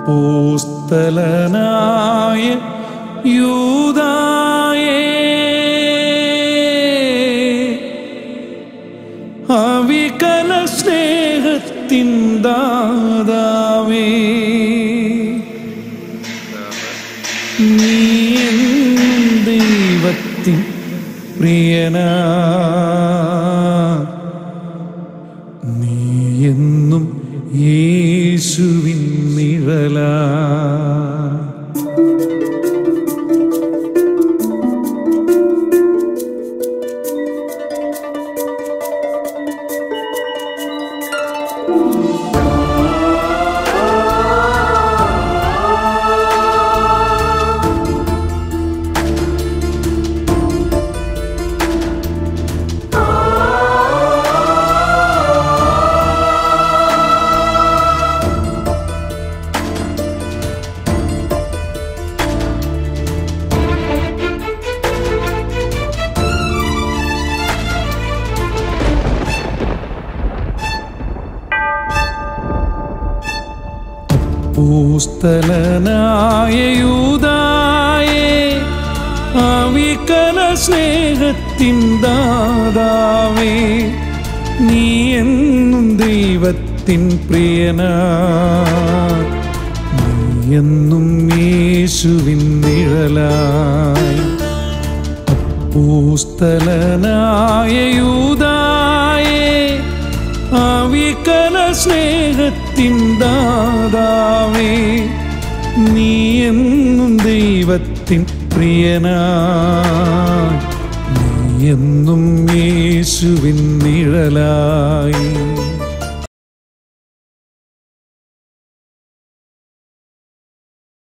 അപ്പോസ്തലനായ യൂദായേ അവികല സ്നേഹത്തിൻ ദാതാവേ നീ എൻ ദൈവത്തിൻ പ്രിയനാ നീ എന്നും യേശുവിൻ നിഴലാ പൂസ്തലനായ യൂദായേ അവികല സ്നേഹത്തിൻ ദാതാവേ നീ എന്നും ദൈവത്തിൻ പ്രിയനാ നീ എന്നും യേശുവിൻ നിഴലായി പൂസ്തലനായ യൂദായേ അവികല സ്നേഹത്തിൻ ദാതാവേ നീ എന്നും ദൈവത്തിൻ പ്രിയനാ നീ എന്നും യേശുവിൻ നിഴലായി